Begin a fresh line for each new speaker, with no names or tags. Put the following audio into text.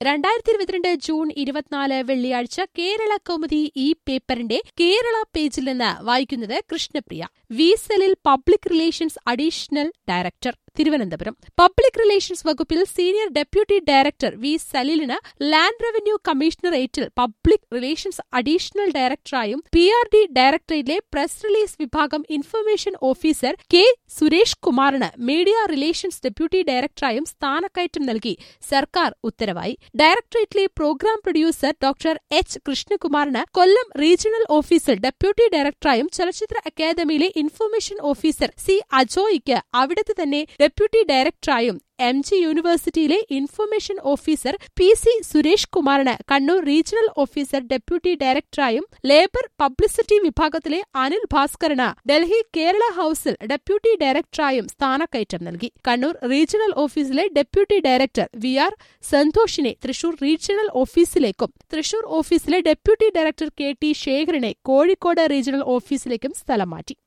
രണ്ടായിരത്തി ഇരുപത്തിരണ്ട് ജൂൺ ഇരുപത്തിനാല് വെള്ളിയാഴ്ച കേരള കൗമുദി ഈ പേപ്പറിന്റെ കേരള പേജിൽ നിന്ന് വായിക്കുന്നത് കൃഷ്ണപ്രിയ വി സെല്ലിൽ public relations additional director Thiruvananthapuram public relations വകുപ്പിൽ സീനിയർ ഡെപ്യൂട്ടി ഡയറക്ടർ വി സലിലിന് ലാൻഡ് റവന്യൂ കമ്മീഷണറേറ്റിൽ പബ്ലിക് റിലേഷൻസ് അഡീഷണൽ ഡയറക്ടറായും പി ആർ ഡി ഡയറക്ടറേറ്റിലെ പ്രസ് റിലീസ് വിഭാഗം ഇൻഫർമേഷൻ ഓഫീസർ കെ സുരേഷ് കുമാറിന് മീഡിയ റിലേഷൻസ് ഡെപ്യൂട്ടി ഡയറക്ടറായും സ്ഥാനക്കയറ്റം നൽകി സർക്കാർ ഉത്തരവായി ഡയറക്ടറേറ്റിലെ പ്രോഗ്രാം പ്രൊഡ്യൂസർ ഡോക്ടർ എച്ച് കൃഷ്ണകുമാറിന് കൊല്ലം റീജിയണൽ ഓഫീസിൽ ഡെപ്യൂട്ടി ഡയറക്ടറായും ചലച്ചിത്ര അക്കാദമിയിലെ ഇൻഫർമേഷൻ ഓഫീസർ സി അജോയ്ക്ക് അവിടുത്തെ തന്നെ ഡെപ്യൂട്ടി ഡയറക്ടറായും എം ജി യൂണിവേഴ്സിറ്റിയിലെ information officer P C Suresh കുമാറിന് കണ്ണൂർ റീജിയണൽ ഓഫീസർ ഡെപ്യൂട്ടി ഡയറക്ടറായും ലേബർ പബ്ലിസിറ്റി വിഭാഗത്തിലെ അനിൽ ഭാസ്കറിന് ഡൽഹി കേരള ഹൌസിൽ ഡെപ്യൂട്ടി ഡയറക്ടറായും സ്ഥാനക്കയറ്റം നൽകി കണ്ണൂർ റീജിയണൽ ഓഫീസിലെ ഡെപ്യൂട്ടി ഡയറക്ടർ വി ആർ സന്തോഷിനെ തൃശൂർ റീജിയണൽ ഓഫീസിലേക്കും തൃശൂർ ഓഫീസിലെ ഡെപ്യൂട്ടി ഡയറക്ടർ കെ ടി ശേഖരനെ കോഴിക്കോട് റീജിയണൽ ഓഫീസിലേക്കും സ്ഥലം മാറ്റി